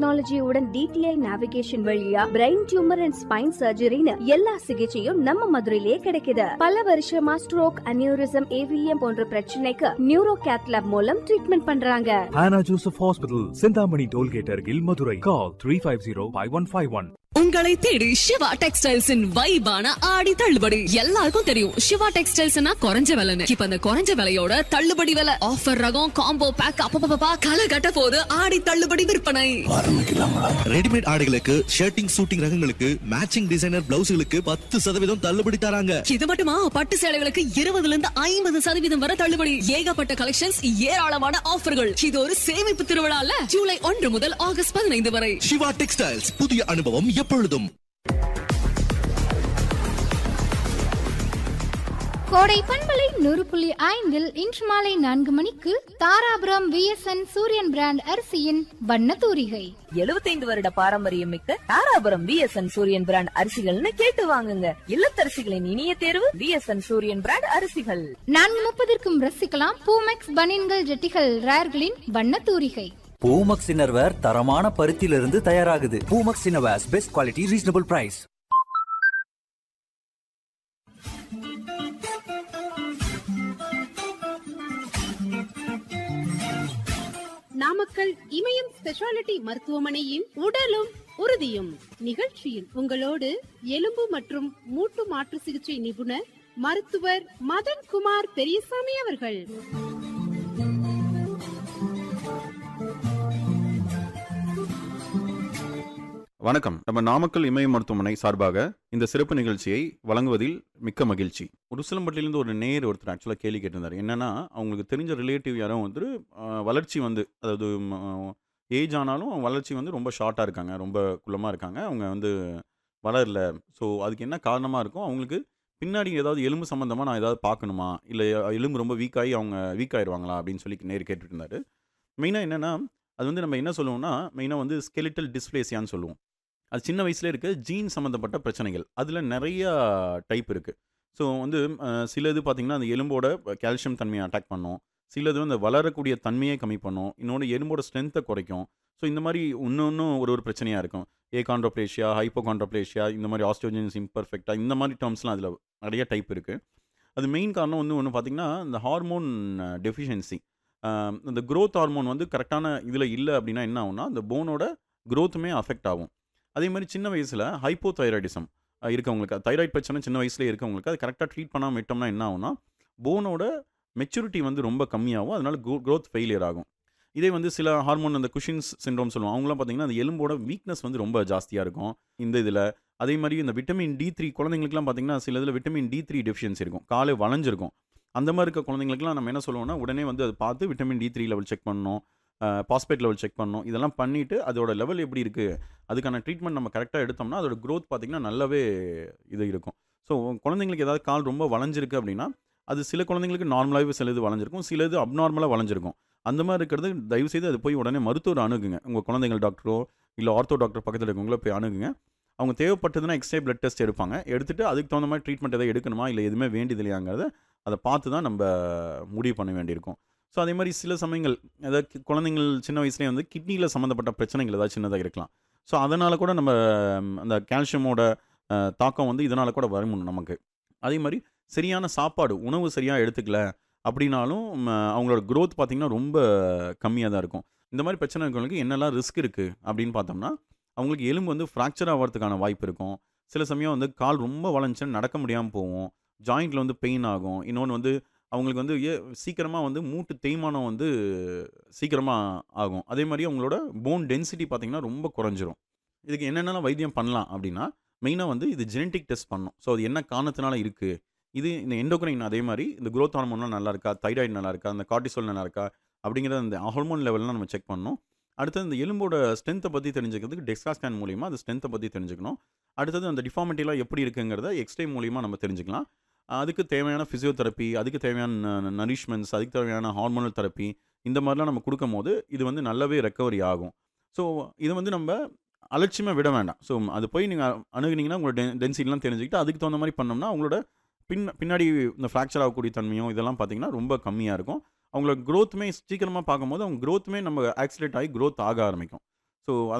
டெக்னாலஜியுடன் DTI navigation வழியா brain tumour and spine சர்ஜரின்னு எல்லா சிகிச்சையும் நம்ம மதுரையிலே கிடைக்குது பல வருஷமா ஸ்ட்ரோக் அனியூரிசம் ஏவிஎம் போன்ற பிரச்சனைக்கு நியூரோ கேத்லாப் மூலம் ட்ரீட்மெண்ட் பண்றாங்க Hannah Joseph Hospital, Sindhamani Tollgate அருகில் Madurai call three five zero five one five one உங்களை தேடி சிவா டெக்ஸ்டைல்ஸின் வைபான ஆடி தள்ளுபடி எல்லாருக்கும் தெரியும் சிவா டெக்ஸ்டைல்ஸ்னா குறைஞ்ச விலைன்னு இப்ப அந்த குறைஞ்ச விலையோட தள்ளுபடி விலை ஆஃபர் ரகம் காம்போ பேக் அப்பப்பா களை கட்ட போது ஆடி தள்ளுபடி விற்பனை ரெடிமேட் ஆடைகளுக்கு ஷர்ட்டிங் சூட்டிங் ரகங்களுக்கு மேட்சிங் டிசைனர் பிளவுஸ்களுக்கு பத்து சதவீதம் தள்ளுபடி தராங்க இது மட்டுமா பட்டு சேலைகளுக்கு இருபதுல இருந்து ஐம்பது சதவீதம் வரை தள்ளுபடி ஏகப்பட்ட கலெக்ஷன்ஸ் ஏராளமான ஆஃபர்கள் இது ஒரு சேமிப்பு திருவிழால ஜூலை ஒன்று முதல் ஆகஸ்ட் பதினைந்து வரை சிவா டெக்ஸ்டைல்ஸ் புதிய அனுபவம் எப்பொழுதும் கோடை பண்பலை நூறு புள்ளி ஐந்தில் இன்று மாலை நான்கு மணிக்கு தாராபுரம் விஎஸ்என் சூரியன் பிராண்ட் அரிசியின் வண்ண தூரிகை 75 வருட பாரம்பரியம் மிக்க தாராபுரம் விஎஸ்என் சூரியன் பிராண்ட் அரிசிகள்னு கேட்டு வாங்குங்க இல்லத்தரசிகளின் இனிய தேர்வு விஎஸ்என் சூரியன் பிராண்ட் அரிசிகள் நான்கு முப்பதற்கும் ரசிக்கலாம் பூமெக்ஸ் பனியன்கள் ஜெட்டிகள் ரேர்களின் வண்ண தூரிகை பூமக்ஸ் இன்னர்வேர் தரமான பருத்தியிலிருந்து தயாராகுது Poomax innerwears best quality reasonable price Namakkal Imayam speciality மருத்துவமனையின் உடலும் உறுதியும் நிகழ்ச்சியில் உங்களோடு எலும்பு மற்றும் மூட்டு மாற்று சிகிச்சை நிபுணர் மருத்துவர் மதன் குமார் பெரியசாமி அவர்கள் வணக்கம் நம்ம நாமக்கல் இமய மருத்துவமனை சார்பாக இந்த சிறப்பு நிகழ்ச்சியை வழங்குவதில் மிக்க மகிழ்ச்சி உருசலம்பட்டிலிருந்து ஒரு நேர் ஒருத்தர் ஆக்சுவலாக கேள்வி கேட்டிருந்தார் என்னன்னா அவங்களுக்கு தெரிஞ்ச ரிலேட்டிவ் யாரோ வந்து ஆஹ், வளர்ச்சி வந்து அதாவது ஏஜ் ஆனாலும் அவங்க வளர்ச்சி வந்து ரொம்ப ஷார்ட்டாக இருக்காங்க ரொம்ப குள்ளமாக இருக்காங்க அவங்க வந்து வளரல ஸோ அதுக்கு என்ன காரணமாக இருக்கும் அவங்களுக்கு பின்னாடி ஏதாவது எலும்பு சம்மந்தமாக நான் ஏதாவது பார்க்கணுமா இல்லை எலும்பு ரொம்ப வீக்காகி அவங்க வீக் ஆயிடுவாங்களா அப்படின்னு சொல்லி நேர் கேட்டுட்டு இருந்தாரு மெயினாக என்னென்னா அது வந்து நம்ம என்ன சொல்லுவோம்னா மெயினாக வந்து ஸ்கெலிட்டல் டிஸ்பிளேசியான்னு சொல்லுவோம் அது சின்ன வயசுல இருக்க ஜீன் சம்மந்தப்பட்ட பிரச்சனைகள் அதில் நிறைய டைப் இருக்குது ஸோ வந்து அஹ், சிலது பார்த்திங்கன்னா அந்த எலும்போட கால்சியம் தன்மையை அட்டாக் பண்ணும் சிலது வந்து வளரக்கூடிய தன்மையை கம்மி பண்ணும் இன்னொன்று எலும்போட ஸ்ட்ரென்த்தை குறைக்கும் ஸோ இந்த மாதிரி இன்னொன்றும் ஒரு ஒரு பிரச்சனையாக இருக்கும் ஏகாண்ட்ரோப்ளேஷியா ஹைப்போகாண்ட்ரோப்ளேஷியா இந்த மாதிரி ஆஸ்ட்ரோஜன்ஸ் இம்பர்ஃபெக்டாக இந்த மாதிரி டேர்ம்ஸ்லாம் அதில் நிறைய டைப் இருக்குது அது மெயின் காரணம் வந்து ஒன்று பார்த்திங்கன்னா இந்த ஹார்மோன் டெஃபிஷியன்சி இந்த growth ஹார்மோன் வந்து கரெக்டான இதில் இல்லை அப்படின்னா என்ன ஆகும்னா அந்த போனோட growthமே அஃபெக்ட் ஆகும் அதே மாதிரி சின்ன வயசில் ஹைப்போதைராய்டிசம் இருக்கவங்களுக்கு தைராய்டு பிரச்சனை சின்ன வயசுலேயே இருக்கவங்களுக்கு அது கரெக்டாக ட்ரீட் பண்ணாமல் விட்டோம்னா என்ன ஆகும்னா போனோட மெச்சூரிட்டி வந்து ரொம்ப கம்மியாகும் அதனால growth ஃபெயிலியர் ஆகும் இதே வந்து சில ஹார்மோன் அந்த குஷின்ஸ் சிண்ட்ரோம் சொல்லுவோம் அவங்களாம் பார்த்தீங்கன்னா அந்த எலும்போட வீக்னஸ் வந்து ரொம்ப ஜாஸ்தியாக இருக்கும் இந்த இதில் அதே மாதிரி இந்த விட்டமின் டி த்ரீ குழந்தைங்களுக்குலாம் பார்த்தீங்கன்னா சில இதில் விட்டமின் டி த்ரீ டெஃபிஷியன்சி இருக்கும் காலை வளைஞ்சிருக்கும் அந்த மாதிரி இருக்க குழந்தைங்களுக்குலாம் நம்ம என்ன சொல்லுவோம்னா உடனே வந்து அதை பார்த்து vitamin D three level check பண்ணணும் பாஸ்பேட் லெவல் செக் பண்ணணும் இதெல்லாம் பண்ணிவிட்டு அதோட லெவல் எப்படி இருக்குது அதுக்கான ட்ரீட்மெண்ட் நம்ம கரெக்டாக எடுத்தோம்னா அதோட growth பார்த்திங்கன்னா நல்லாவே இது இருக்கும் ஸோ குழந்தைங்களுக்கு ஏதாவது கால் ரொம்ப வளைஞ்சிருக்கு அப்படின்னா அது சில குழந்தைங்களுக்கு நார்மலாகவே சில இது வளைஞ்சிருக்கும் சில இது அப்நார்மலாக வளைஞ்சிருக்கும் அந்த மாதிரி இருக்கிறது தயவுசெய்து அது போய் உடனே மருத்துவர் அணுகுங்க உங்கள் குழந்தைகள் டாக்டரோ இல்லை ஆர்த்தோ டாக்டர் பக்கத்தில் இருக்கவங்களோ போய் அணுகுங்க அவங்க தேவைப்பட்டதுன்னா எக்ஸ்ரே பிளட் டெஸ்ட் எடுப்பாங்க எடுத்துட்டு அதுக்கு தகுந்த மாதிரி ட்ரீட்மெண்ட் எதாவது எடுக்கணுமா இல்லை எதுவுமே வேண்டியது இல்லையாங்கிறத அதை பார்த்து தான் நம்ம முடிவு பண்ண வேண்டியிருக்கும் ஸோ அதே மாதிரி சில சமயங்கள் அதாவது கி- குழந்தைங்கள் சின்ன வயசுலேயே வந்து கிட்னியில் சம்மந்தப்பட்ட பிரச்சனைகள் ஏதாவது சின்னதாக இருக்கலாம் ஸோ அதனால் கூட நம்ம ம், அந்த கால்சியமோட அஹ், தாக்கம் வந்து இதனால் கூட வரும் நமக்கு அதே மாதிரி சரியான சாப்பாடு உணவு சரியாக எடுத்துக்கல அப்படின்னாலும் ம், அவங்களோட growth பார்த்திங்கன்னா ரொம்ப கம்மியாக தான் இருக்கும் இந்த மாதிரி பிரச்சனை இருக்கவங்களுக்கு என்னெல்லாம் ரிஸ்க் இருக்குது அப்படின்னு பார்த்தோம்னா அவங்களுக்கு எலும்பு வந்து ஃப்ராக்சர் ஆகிறதுக்கான வாய்ப்பு இருக்கும் சில சமயம் வந்து கால் ரொம்ப வளைஞ்சுன்னு நடக்க முடியாமல் போகும் ஜாயிண்டில் வந்து பெயின் ஆகும் இன்னொன்று வந்து அவங்களுக்கு வந்து ஏ சீக்கிரமாக வந்து மூட்டு தேய்மானம் வந்து சீக்கிரமாக ஆகும் அதே மாதிரி அவங்களோட போன் டென்சிட்டி பார்த்திங்கன்னா ரொம்ப குறைஞ்சிரும் இதுக்கு என்னென்னலாம் வைத்தியம் பண்ணலாம் அப்படின்னா மெயினாக வந்து இது ஜெனட்டிக் டெஸ்ட் பண்ணணும் ஸோ அது என்ன காரணத்தினால இருக்குது இது இந்த எண்டோக்ரைன் அதே மாதிரி இந்த growth ஹார்மோன்லாம் நல்லா இருக்கா தைராய்டு நல்லா இருக்கா அந்த கார்டிசோல் நல்லா இருக்கா அப்படிங்கிறத அந்த ஹார்மோன் லெவல்லாம் நம்ம செக் பண்ணணும் அடுத்தது இந்த எலும்போட ஸ்ட்ரென்த்தை பற்றி தெரிஞ்சுக்கிறதுக்கு டெக்ஸ்ட்ரா ஸ்கேன் மூலியமாக அந்த ஸ்ட்ரென்த்தை பற்றி தெரிஞ்சுக்கணும் அடுத்தது அந்த டிஃபார்மிட்டிலாம் எப்படி இருக்குங்கிறத எக்ஸ்ரே மூலியமாக நம்ம தெரிஞ்சுக்கலாம் அதுக்கு தேவையான ஃபிசியோதெரப்பி அதுக்கு தேவையான நரிஷ்மெண்ட்ஸ் அதுக்கு தேவையான ஹார்மோனல் தெரப்பி இந்த மாதிரிலாம் நம்ம கொடுக்கும் போது இது வந்து நல்லாவே ரெக்கவரி ஆகும் ஸோ இது வந்து நம்ம அலட்சியமாக விட வேண்டாம் ஸோ அது போய் நீங்கள் அணுகுனீங்கன்னா உங்களோட டென் டென்சிட்டிலாம் தெரிஞ்சுக்கிட்டு அதுக்கு தகுந்த மாதிரி பண்ணோம்னா அவங்களோட பின் பின்னாடி இந்த ஃப்ராக்சர் ஆகக்கூடிய தன்மையும் இதெல்லாம் பார்த்தீங்கன்னா ரொம்ப கம்மியாக இருக்கும் அவங்களோட growthமே சீக்கிரமாக பார்க்கும்போது அவங்க growthமே நம்ம ஆக்சிலேட் ஆகி growth ஆக ஆரம்பிக்கும் ஸோ